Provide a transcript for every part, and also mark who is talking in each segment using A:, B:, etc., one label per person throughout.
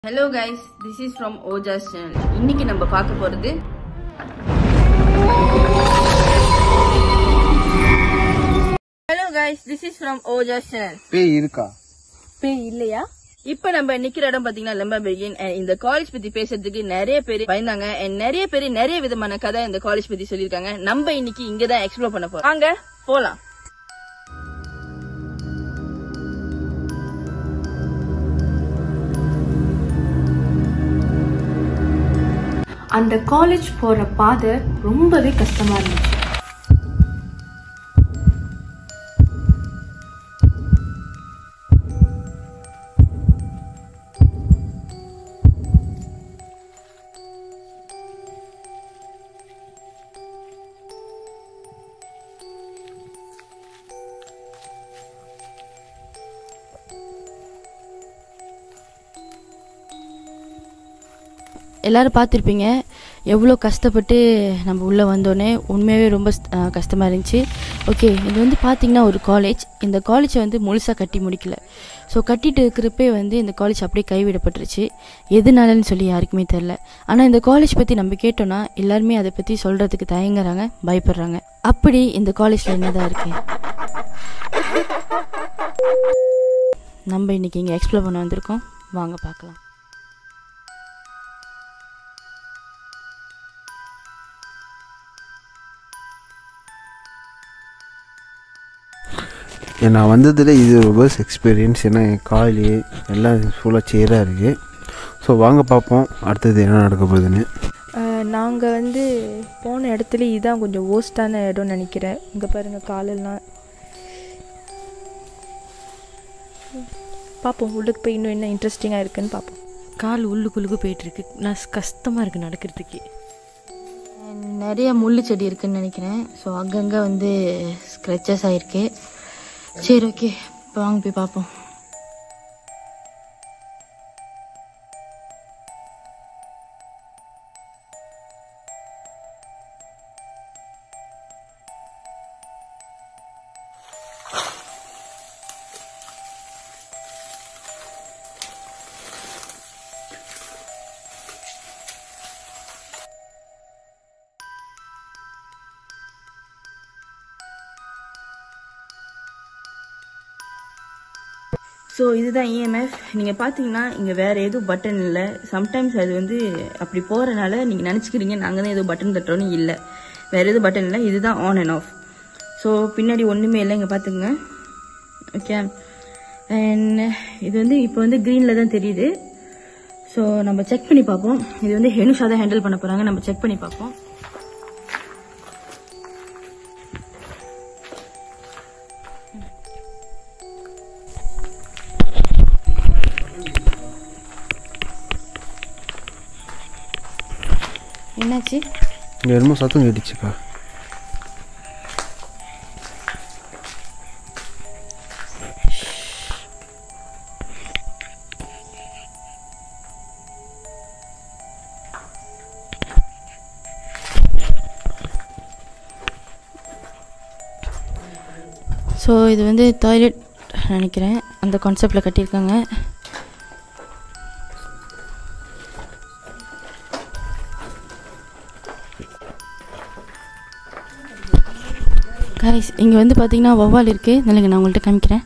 A: hello guys this is from Ojas channel இன்னைக்கு நம்ம பார்க்க போறது hello guys this is from Ojas channel
B: பேய் இருக்கா
A: பேய் இல்லையா இப்ப நம்ம நிக்கிற இடம் பாத்தீங்கன்னா லெம்பா பெகின் இந்த காலேஜ் பத்தி பேசுறதுக்கு நிறைய பேர் பயந்தாங்க and நிறைய பேர் நிறைய விதமான கதை இந்த காலேஜ் பத்தி சொல்லியிருக்காங்க நம்ம இன்னைக்கு இங்க தான் எக்ஸ்ப்ளோர் பண்ண போறோம் வாங்க போலாம்
C: அந்த காலேஜ் போற பாதை ரொம்பவே கஷ்டமா இருந்துச்சு
D: எல்லாரும் பார்த்துருப்பீங்க எவ்வளோ கஷ்டப்பட்டு நம்ம உள்ளே வந்தோடனே உண்மையாகவே ரொம்ப அஹ், கஷ்டமா இருந்துச்சு ஓகே இது வந்து பார்த்தீங்கன்னா ஒரு காலேஜ் இந்த காலேஜை வந்து முழுசாக கட்டி முடிக்கல ஸோ கட்டிட்டு இருக்கிறப்பே வந்து இந்த காலேஜ் அப்படியே கைவிடப்பட்டுருச்சு எதுனாலன்னு சொல்லி யாருக்குமே தெரில ஆனால் இந்த காலேஜ் பற்றி நம்ம கேட்டோன்னா எல்லாருமே அதை பற்றி சொல்கிறதுக்கு தயங்குறாங்க பயப்படுறாங்க அப்படி இந்த காலேஜில் என்னதான் இருக்கு நம்ம இன்னைக்கு இங்கே எக்ஸ்ப்ளோர் பண்ண வந்திருக்கோம் வாங்க பார்க்கலாம்
B: நான் வந்ததில் இது ஒரு பஸ் எக்ஸ்பீரியன்ஸ் ஏன்னா என் காலு எல்லாம் ஃபுல்லாக சேராக இருக்குது ஸோ வாங்க பார்ப்போம் அடுத்தது என்ன நடக்க போகுதுன்னு
E: நாங்கள் வந்து போன இடத்துல இதுதான் கொஞ்சம் ஓஸ்டான இடம்னு நினைக்கிறேன் இங்கே பாருங்கள் காலெல்லாம் பார்ப்போம் உள்ளுக்கு போய் இன்னும் என்ன இன்ட்ரெஸ்டிங்காக இருக்குன்னு பார்ப்போம்
F: கால் உள்ளுக்குள்ளுக்கு போயிட்டு இருக்கு நான் கஷ்டமா இருக்கு நடக்கிறதுக்கு
D: நிறைய முள்ளு செடி இருக்குன்னு நினைக்கிறேன் ஸோ அங்கங்கே வந்து ஸ்க்ரெச்சஸ் ஆயிருக்கு சரி ஓகே இப்போ வாங்க போய் பார்ப்போம்
A: ஸோ இதுதான் இஎம்எஃப் நீங்கள் பார்த்தீங்கன்னா இங்கே வேற எதுவும் பட்டன் இல்லை சம்டைம்ஸ் அது வந்து அப்படி போகிறனால நீங்கள் நினச்சிக்கிறீங்க நாங்கள் தான் ஏதோ பட்டன் தட்டுறோன்னு இல்லை வேற எதுவும் பட்டன் இல்லை இதுதான் ஆன் அண்ட் ஆஃப் ஸோ பின்னாடி ஒன்றுமே இல்லை இங்கே பார்த்துக்குங்க ஓகே அண்ட் இது வந்து இப்போ வந்து க்ரீனில் தான் தெரியுது ஸோ நம்ம செக் பண்ணி பார்ப்போம் இது வந்து ஹெனுஷா தான் ஹேண்டில் பண்ண போகிறாங்க நம்ம செக் பண்ணி பார்ப்போம்
D: என்னாச்சு
B: இங்கே என்னமோ சத்தம் கேட்டுச்சுக்கா
D: ஸோ இது வந்து டாய்லெட் நினைக்கிறேன் அந்த கான்செப்டில் கட்டியிருக்காங்க கைஸ் இங்கே வந்து பார்த்தீங்கன்னா வவ்வால் இருக்குது நிலைங்க நான் உங்கள்கிட்ட காமிக்கிறேன்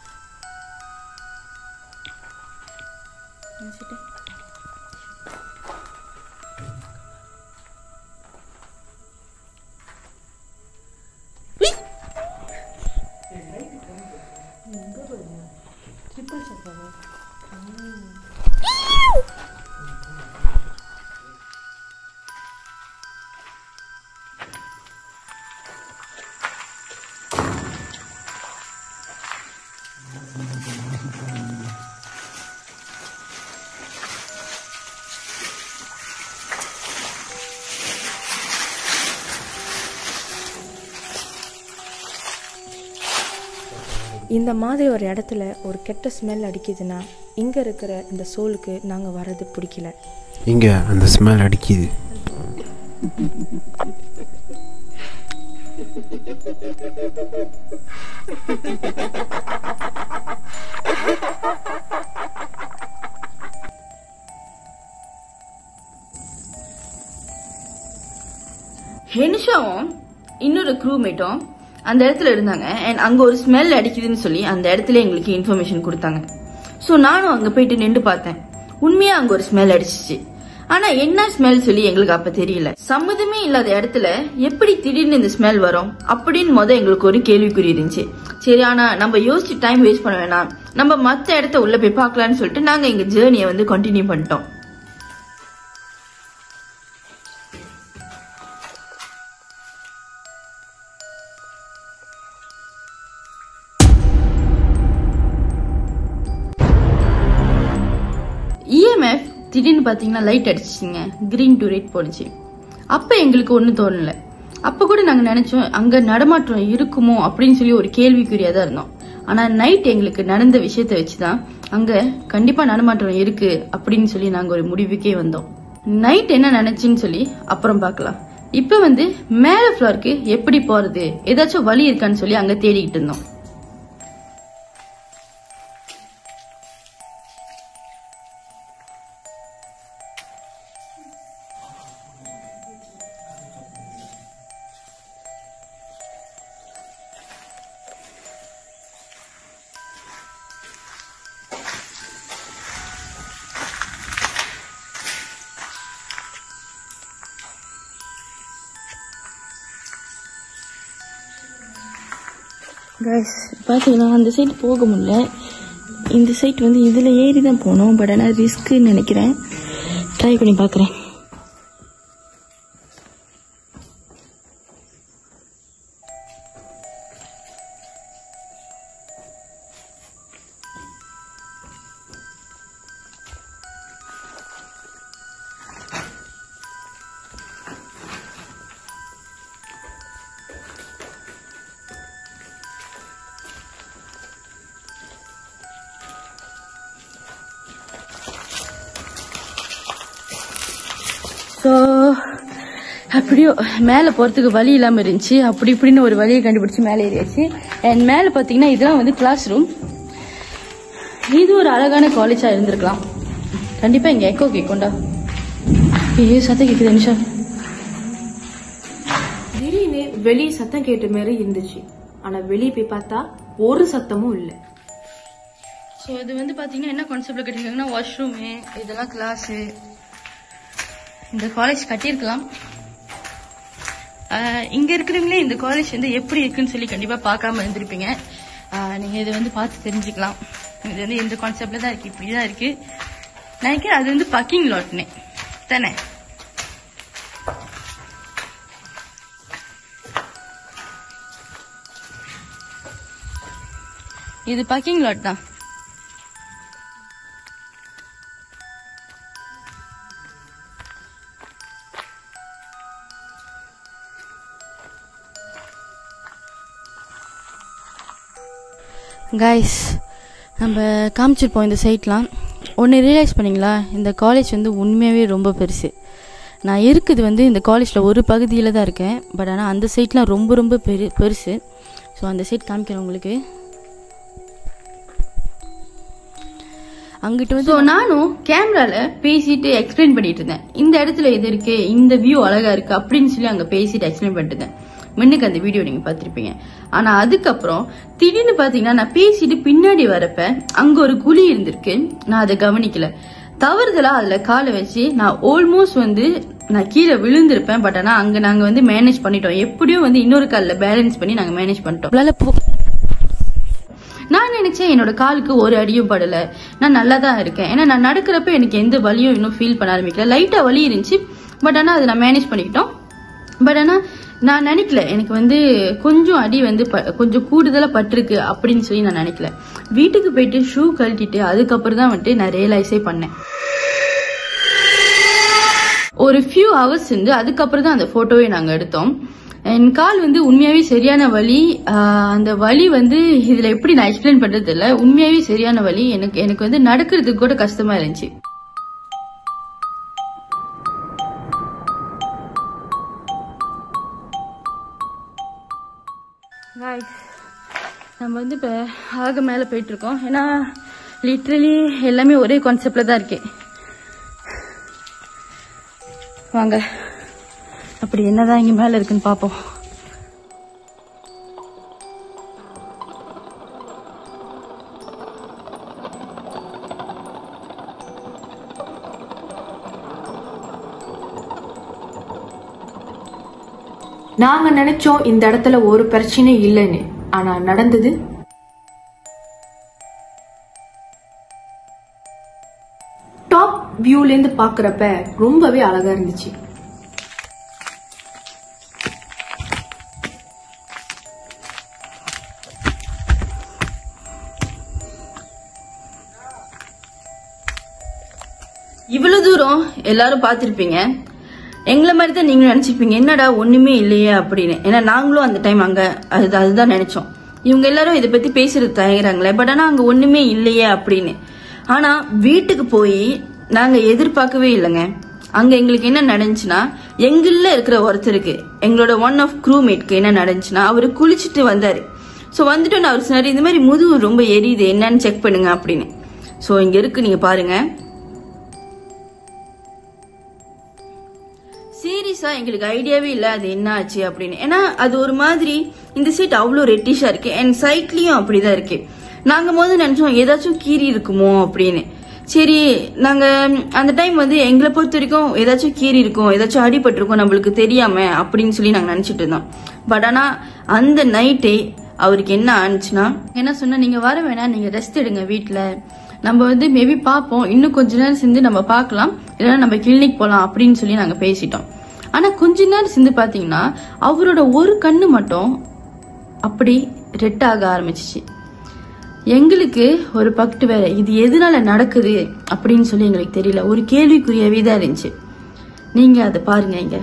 E: இந்த மாதிரி ஒரு இடத்துல ஒரு கெட்ட ஸ்மெல் அடிக்குதுன்னா இங்கே இருக்கிற இந்த சோலுக்கு நாங்கள் வர்றது பிடிக்கல
B: இங்கே அந்த ஸ்மெல் அடிக்குது
A: ஹெனிஷாவும் இன்னொரு க்ரூமேட்டும் அந்த இடத்துல இருந்தாங்க அண்ட் அங்க ஒரு ஸ்மெல் அடிக்குதுன்னு சொல்லி அந்த இடத்துல எங்களுக்கு இன்ஃபர்மேஷன் கொடுத்தாங்க ஸோ நானும் அங்க போயிட்டு நின்று பார்த்தேன் உண்மையா அங்க ஒரு ஸ்மெல் அடிச்சிச்சு ஆனா என்ன ஸ்மெல் சொல்லி எங்களுக்கு அப்ப தெரியல சம்மதமே இல்லாத இடத்துல எப்படி திடீர்னு இந்த ஸ்மெல் வரும் அப்படின்னு முத எங்களுக்கு ஒரு கேள்விக்குறி இருந்துச்சு சரி ஆனா நம்ம யோசிச்சு டைம் வேஸ்ட் பண்ண வேணாம் நம்ம மத்த இடத்த உள்ள போய் பார்க்கலாம்னு சொல்லிட்டு நாங்க எங்க ஜேர்னியை வந்து கண்டினியூ பண்ணிட்டோம் இஎம்எஃப் திடீர்னு பார்த்தீங்கன்னா லைட் அடிச்சிச்சிங்க கிரீன் டு ரெட் போனுச்சு அப்போ எங்களுக்கு ஒன்றும் தோணல அப்போ கூட நாங்கள் நினச்சோம் அங்கே நடமாட்டம் இருக்குமோ அப்படின்னு சொல்லி ஒரு கேள்விக்குறியாக தான் இருந்தோம் ஆனால் நைட் எங்களுக்கு நடந்த விஷயத்த வச்சு தான் அங்கே கண்டிப்பாக நடமாட்டம் இருக்கு அப்படின்னு சொல்லி நாங்கள் ஒரு முடிவுக்கே வந்தோம் நைட் என்ன நினைச்சுன்னு சொல்லி அப்புறம் பார்க்கலாம் இப்போ வந்து மேலே ஃப்ளோருக்கு எப்படி போகிறது ஏதாச்சும் வழி இருக்கான்னு சொல்லி அங்கே தேடிக்கிட்டு இருந்தோம் கைஸ் பார்த்தீங்கன்னா அந்த சைடு போக முடியல இந்த சைட் வந்து இதில் ஏறி தான் போகணும் பட் ஆனால் ரிஸ்க்குன்னு நினைக்கிறேன் ட்ரை பண்ணி பார்க்குறேன் ஸோ அப்படியோ மேலே போகிறதுக்கு வழி இல்லாமல் இருந்துச்சு அப்படி இப்படின்னு ஒரு வழியை கண்டுபிடிச்சு மேலே ஏறியாச்சு அண்ட் மேலே பார்த்தீங்கன்னா இதெல்லாம் வந்து கிளாஸ் ரூம் இது ஒரு அழகான காலேஜாக இருந்திருக்கலாம் கண்டிப்பாக இங்கே எக்கோ கேட்கும்டா ஐயோ சத்தம் கேட்குது நிஷா
C: திடீர்னு வெளியே சத்தம் கேட்ட மாதிரி இருந்துச்சு ஆனா வெளியே போய் பார்த்தா ஒரு சத்தமும் இல்லை
A: ஸோ இது வந்து பார்த்தீங்கன்னா என்ன கான்செப்டில் கட்டியிருக்காங்கன்னா வாஷ்ரூமு இதெல்லாம் கிளாஸு இந்த காலேஜ் கட்டியிருக்கலாம் ஆஹ் இங்க இருக்கிறவங்களே இந்த காலேஜ் வந்து எப்படி இருக்குன்னு சொல்லி கண்டிப்பா பார்க்காம இருந்திருப்பீங்க ஆஹ் நீங்க இதை வந்து பார்த்து தெரிஞ்சுக்கலாம் இது வந்து எந்த கான்செப்ட்ல தான் இருக்கு இப்படிதான் இருக்கு நினைக்கிறேன் அது வந்து பக்கிங் லாட்னு தானே இது பக்கிங் லாட் தான்
D: கைஸ் நம்ம காமிச்சிருப்போம் இந்த சைட்லாம் ஒன்று ரியலைஸ் பண்ணீங்களா இந்த காலேஜ் வந்து உண்மையாகவே ரொம்ப பெருசு நான் இருக்குது வந்து இந்த காலேஜில் ஒரு பகுதியில் தான் இருக்கேன் பட் ஆனால் அந்த சைட்லாம் ரொம்ப ரொம்ப பெரு பெருசு ஸோ அந்த சைட் காமிக்கிறேன் உங்களுக்கு அங்கிட்டு வந்து
A: ஸோ நானும் கேமரால பேசிட்டு எக்ஸ்பிளைன் பண்ணிட்டு இருந்தேன் இந்த இடத்துல இது இருக்கு இந்த வியூ அழகா இருக்கு அப்படின்னு சொல்லி அங்க பேசிட்டு எக்ஸ்பிளைன் பண்ணிட்டு இருந்தேன் முன்னுக்கு அந்த வீடியோ நீங்க பார்த்திருப்பீங்க ஆனா அதுக்கப்புறம் திடீர்னு பாத்தீங்கன்னா நான் பேசிட்டு பின்னாடி வரப்ப அங்க ஒரு குழி இருந்திருக்கு நான் அதை கவனிக்கல தவறுதலா அதுல காலை வச்சு நான் ஆல்மோஸ்ட் வந்து நான் கீழே விழுந்திருப்பேன் பட் ஆனா அங்க நாங்க வந்து மேனேஜ் பண்ணிட்டோம் எப்படியோ வந்து இன்னொரு கால்ல பேலன்ஸ் பண்ணி நாங்க மேனேஜ் பண்ணிட்டோம்
D: நம்மளால போ
A: நான் நினைச்சேன் என்னோட காலுக்கு ஒரு அடியும் படல நான் நல்லா தான் இருக்கேன் ஏன்னா நான் நடக்கிறப்ப எனக்கு எந்த வலியும் இன்னும் ஃபீல் பண்ண ஆரம்பிக்கல லைட்டா வலி இருந்துச்சு பட் ஆனா அதை நான் மேனேஜ் பண்ணிக்கிட்டோம் பட் ஆனா நான் நினைக்கல எனக்கு வந்து கொஞ்சம் அடி வந்து ப- கொஞ்சம் கூடுதலா பட்டிருக்கு அப்படின்னு சொல்லி நான் நினைக்கல வீட்டுக்கு போயிட்டு ஷூ கழட்டிட்டு அதுக்கப்புறம் தான் வந்துட்டு நான் ரியலைஸே பண்ணேன் ஒரு ஃபியூ ஹவர்ஸ் வந்து அதுக்கப்புறம் தான் அந்த போட்டோவை நாங்க எடுத்தோம் என் கால் வந்து உண்மையாவே சரியான வலி ஆஹ் அந்த வலி வந்து இதுல எப்படி நான் எக்ஸ்பிளைன் பண்றது இல்ல உண்மையாவே சரியான வலி எனக்கு எனக்கு வந்து நடக்கிறதுக்கு கூட கஷ்டமா இருந்துச்சு Guys, நம்ம வந்து இப்போ ஆக மேலே போயிட்டு இருக்கோம் ஏன்னா லிட்ரலி எல்லாமே ஒரே கான்செப்ட்ல தான் இருக்கு வாங்க அப்படி என்னதான் இங்க மேல இருக்குன்னு பாப்போம்
C: நாங்க நினைச்சோம் இந்த இடத்துல ஒரு பிரச்சனை இல்லைன்னு ஆனா நடந்தது டாப் வியூல இருந்து பாக்குறப்ப ரொம்பவே அழகா இருந்துச்சு
A: இவ்வளவு தூரம் எல்லாரும் பார்த்திருப்பீங்க எங்களை மாதிரி தான் நீங்களும் நினைச்சிருப்பீங்க என்னடா ஒண்ணுமே இல்லையே அப்படின்னு ஏன்னா நாங்களும் அந்த டைம் அங்க அது அதுதான் நினைச்சோம் இவங்க எல்லாரும் இதை பத்தி பேசுறது தயங்குறாங்களே பட் ஆனா அங்க ஒண்ணுமே இல்லையே அப்படின்னு ஆனா வீட்டுக்கு போய் நாங்க எதிர்பார்க்கவே இல்லைங்க அங்க எங்களுக்கு என்ன நடந்துச்சுன்னா எங்கள்ல இருக்கிற ஒருத்தருக்கு எங்களோட ஒன் ஆஃப் க்ரூமேட்க்கு என்ன நடந்துச்சுன்னா அவரு குளிச்சுட்டு வந்தாரு ஸோ வந்துட்டு அவர் சொன்னாரு இந்த மாதிரி முதுகு ரொம்ப எரியுது என்னன்னு செக் பண்ணுங்க அப்படின்னு ஸோ இங்க இருக்கு நீங்க பாருங்க சீரியஸா எங்களுக்கு ஐடியாவே இல்ல அது என்ன ஆச்சு அப்படின்னு ஏன்னா அது ஒரு மாதிரி இந்த சீட் அவ்வளோ ரெட்டிஷா இருக்கு அண்ட் சைட்லயும் அப்படிதான் இருக்கு நாங்க முதல்ல நினைச்சோம் ஏதாச்சும் கீறி இருக்குமோ அப்படின்னு சரி நாங்க ம், அந்த டைம் வந்து எங்களை பொறுத்த வரைக்கும் ஏதாச்சும் கீறி இருக்கும் ஏதாச்சும் அடிபட்டிருக்கும் நம்மளுக்கு தெரியாம அப்படின்னு சொல்லி நாங்க நினைச்சிட்டு இருந்தோம் பட் ஆனா அந்த நைட்டே அவருக்கு என்ன ஆனிச்சுன்னா என்ன சொன்னா நீங்க வர வேணாம் நீங்க ரெஸ்ட் எடுங்க வீட்ல நம்ம வந்து மேபி பார்ப்போம் இன்னும் கொஞ்ச நேரம் சேர்ந்து நம்ம பார்க்கலாம் இல்லைன்னா நம்ம கிளினிக் போலாம் அப்படின்னு சொல்லி நாங்க பேசிட்டோம் ஆனா கொஞ்ச நேரம் சேர்ந்து பாத்தீங்கன்னா அவரோட ஒரு கண்ணு மட்டும் அப்படி ரெட் ஆக ஆரம்பிச்சிச்சு எங்களுக்கு ஒரு பக்டு வேற இது எதனால நடக்குது அப்படின்னு சொல்லி எங்களுக்கு தெரியல ஒரு கேள்விக்குறியாவே தான் இருந்துச்சு நீங்க அதை பாருங்க இங்க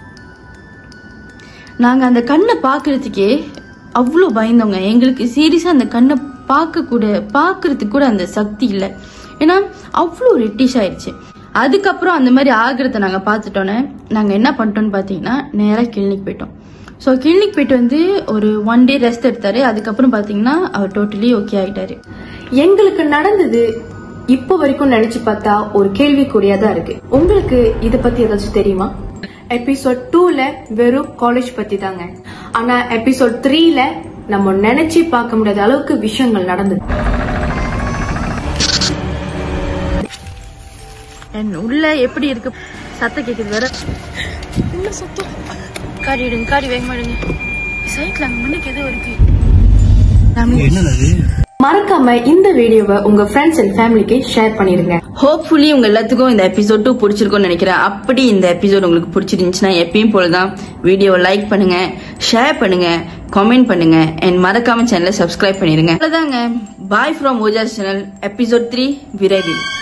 A: நாங்க அந்த கண்ணை பாக்குறதுக்கே அவ்வளோ பயந்தோங்க எங்களுக்கு சீரியஸா அந்த கண்ணை பார்க்க கூட பார்க்கறதுக்கு கூட அந்த சக்தி இல்லை ஏன்னா அவ்வளோ ரெட்டிஷ் ஆயிடுச்சு அதுக்கப்புறம் அந்த மாதிரி ஆகிறத நாங்க பார்த்துட்டோன்னே நாங்க என்ன பண்ணிட்டோம்னு பார்த்தீங்கன்னா நேரா கிளினிக் போயிட்டோம் ஸோ கிளினிக் போயிட்டு வந்து ஒரு ஒன் டே ரெஸ்ட் எடுத்தாரு அதுக்கப்புறம் பார்த்தீங்கன்னா அவர் டோட்டலி ஓகே ஆயிட்டாரு
C: எங்களுக்கு நடந்தது இப்போ வரைக்கும் நினைச்சு பார்த்தா ஒரு கேள்விக்குறியா தான் இருக்கு உங்களுக்கு இத பத்தி ஏதாச்சும் தெரியுமா எபிசோட் டூல வெறும் காலேஜ் பத்தி தாங்க ஆனா எபிசோட் த்ரீல நம்ம நினைச்சு பார்க்க முடியாத அளவுக்கு விஷயங்கள் நடந்தது
A: என் உள்ள எப்படி இருக்கு சத்தம் கேக்குது வேற உள்ள சத்தம் காடி எடுங்க காடி வேகமா எடுங்க சைட்ல அங்க முன்னுக்கு ஏதோ இருக்கு
C: மறக்காம இந்த வீடியோவை உங்க ஃப்ரெண்ட்ஸ் அண்ட் ஃபேமிலிக்கு ஷேர் பண்ணிருங்க
A: ஹோப்ஃபுல்லி உங்க எல்லாத்துக்கும் இந்த எபிசோட் டூ பிடிச்சிருக்கும்னு நினைக்கிறேன் அப்படி இந்த எபிசோட் உங்களுக்கு பிடிச்சிருந்துச்சுன்னா எப்பயும் போலதான் வீடியோவை லைக் பண்ணுங்க ஷேர் பண்ணுங்க கமெண்ட் பண்ணுங்க அண்ட் மறக்காம சேனலை சப்ஸ்கிரைப் பண்ணிருங்க அவ்வளவுதாங்க bye from Ojas channel episode three விரைவில்